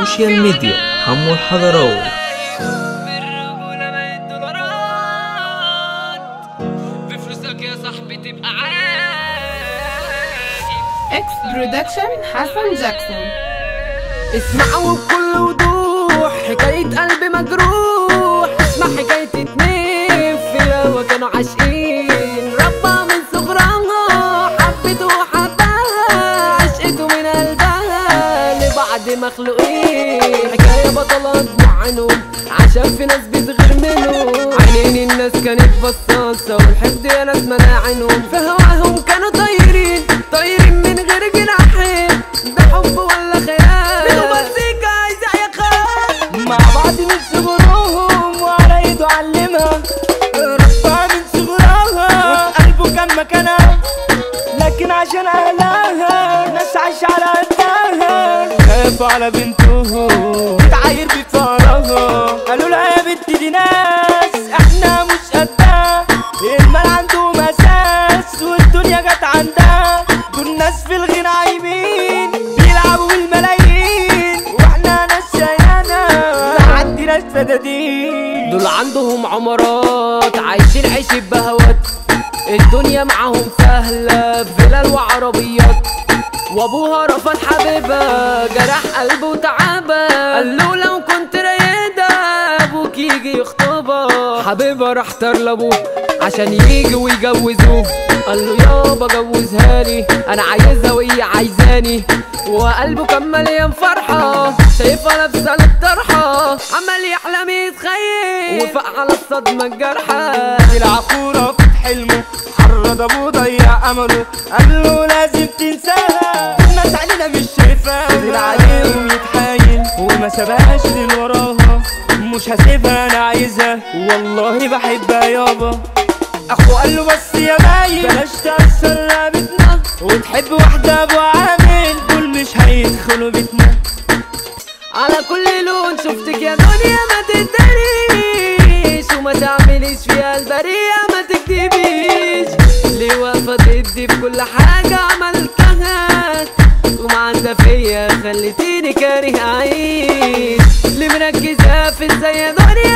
سوشيال ميديا حمو الحضراوي بالرجولة بقت دولارات بفلوسك يا صاحبي تبقى عادي اكس برودكشن حسن جاكسون اسمعوا بكل وضوح حكاية قلب مجروح اسمع حكاية اتنين في الهوا كانوا عاشقين ربى من صغرها حبته وحبها عشقته من قلبها لبعض مخلوقين حكاية بطلات عينهم عشان في ناس بتغير منهم عينين الناس كانت بصاصة والحقد يا ناس مناعينهم في هواهم كانوا طايرين طايرين من غير جناحين ده حب ولا خيال بدو مزيكا عايزة يا خيال مع بعض من صغرهم وعلى ايده علمها ربها من صغرها وفي قلبه كان مكانها لكن عشان اهلها ناس عايشة على قدها خافوا على بنتهم تعاير بفارها قالوا لها يا بنت دي ناس احنا مش قدها المال عندهم اساس والدنيا جت عندها دول ناس في الغنى عايمين بيلعبوا بالملايين واحنا ناس شيانة لا عندناش فدادين دول عندهم عمارات عايشين عيش بهوات الدنيا معاهم سهلة فلل وعربيات وابوها رفض حبيبها جرح قلبه وتعبها قال له لو كنت رايدة ابوك يجي يخطبها حبيبها راح اختار لابوه عشان يجي ويجوزوه قال له يابا جوزها لي انا عايزها وهي عايزاني وقلبه كان مليان فرحة شايفها لابسة الطرحة عمال يحلم يتخيل وفق على الصدمة الجارحة العقورة في حلمه حرض ابوه ضيع امله قال له لازم تنساها الناس علينا مش شايفاها فضل عليهم يتحايل وما سابهاش لين وراها مش هسيبها انا عايزها والله بحبها يابا اخو قال له بس يا باين بلاش تأثر رقبتنا وتحب واحدة ابو عامل دول مش هيدخلوا بيتنا على كل لون شفتك يا دنيا ما تداريش وما تعمليش فيها البرية ما تكدبيش ليه واقفة ضدي في كل حاجة عملتها ومعندة فيا خليتيني كاره أعيش ليه مركزة في ازاي يا دنيا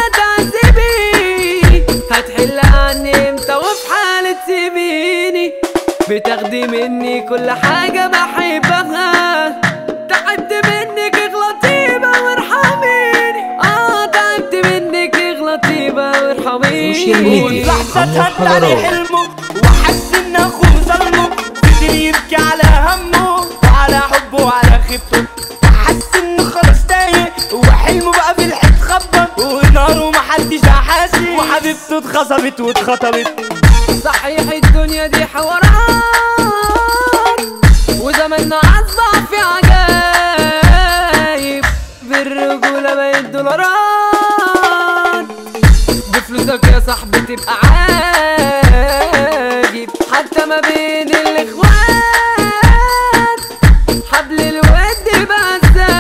تعذبي هتحل عني امتى وفي حالة تسيبيني بتاخدي مني كل حاجة بحبها تعبت منك اغلطي بقى وارحميني اه تعبت منك اغلطي بقى وارحميني سوشيال ميديا واللحظة حمو اتهد عليه الحضراوي. حلمه وحس ان اخوه ظلمه فضل يبكي على همه وعلى حبه وعلى خيبته حس انه خلاص تايه وحلمه بقى في الحيط خبط وناره محدش حاسس وحبيبته اتخصبت واتخطبت صحيح الدنيا دي حوارات وزماننا اصبح في عجايب بالرجولة بقت دولارات بفلوسك يا صاحبي تبقى عاجب حتى ما بين الاخوات حبل الود بقى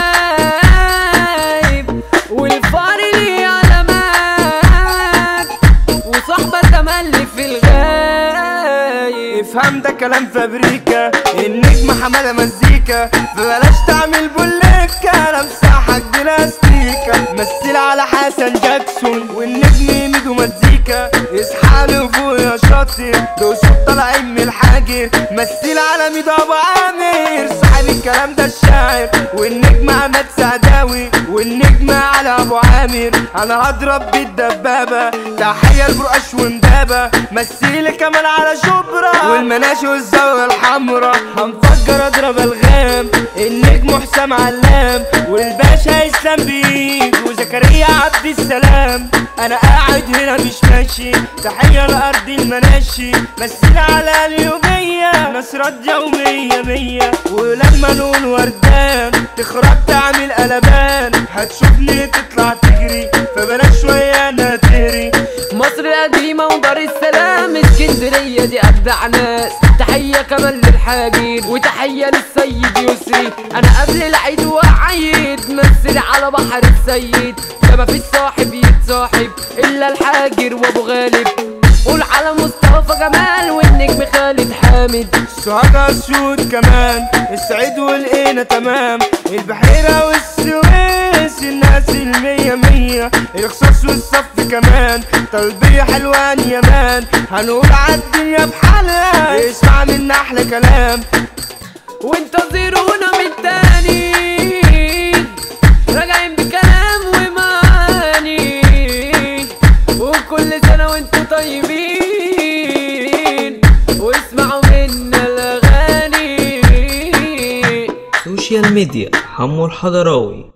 سايب والفار ليه علامات وصحبة تملي في الغايب افهم ده كلام فابريكا النجم حمالة مزيكا فبلاش تعمل بوليكا لمسحك بلاستيكا مثل على حسن جاكسون والنجم ميدو مزيكا اصحى لفوق يا شاطر دول صوت طالعين من الحاجر مثل على ميدو ابو عامر صاحب الكلام ده الشاعر والنجم عماد سعداوي والنجم على ابو عامر انا هضرب بالدبابه تحيه لبرقش وندابه مثيل كمان على شبرا والمناشي والزاويه الحمرا هنفجر اضرب الغام النجم حسام علام والباشا اسلام بيك وزكريا عبد السلام انا قاعد هنا مش ماشي تحيه لارض المناشي مثل على اليوميه ناس راضيه ومية مية ولما نقول وردان تخرج تعمل قلبان هتشوفني تطلع تجري فبلاش شويه انا تهري مصر القديمة ودار السلام اسكندرية دي أبدع ناس تحية كمان للحاجين وتحية للسيد يسري أنا قبل العيد وعيد مثل على بحر السيد ده مفيش صاحب يتصاحب إلا الحاجر وأبو غالب هنقول على مصطفى جمال والنجم خالد حامد سعاد اسود كمان الصعيد والقينا تمام البحيرة والسويس الناس المية مية الرصاص والصف كمان طلبية حلوان يمان هنقول عالدنيا بحالها اسمع منا احلى كلام وانتظرونا من تاني راجعين بكلام ومعاني وكل سنة وانتوا طيبين واسمعوا منا الأغاني سوشيال ميديا حمو الحضراوي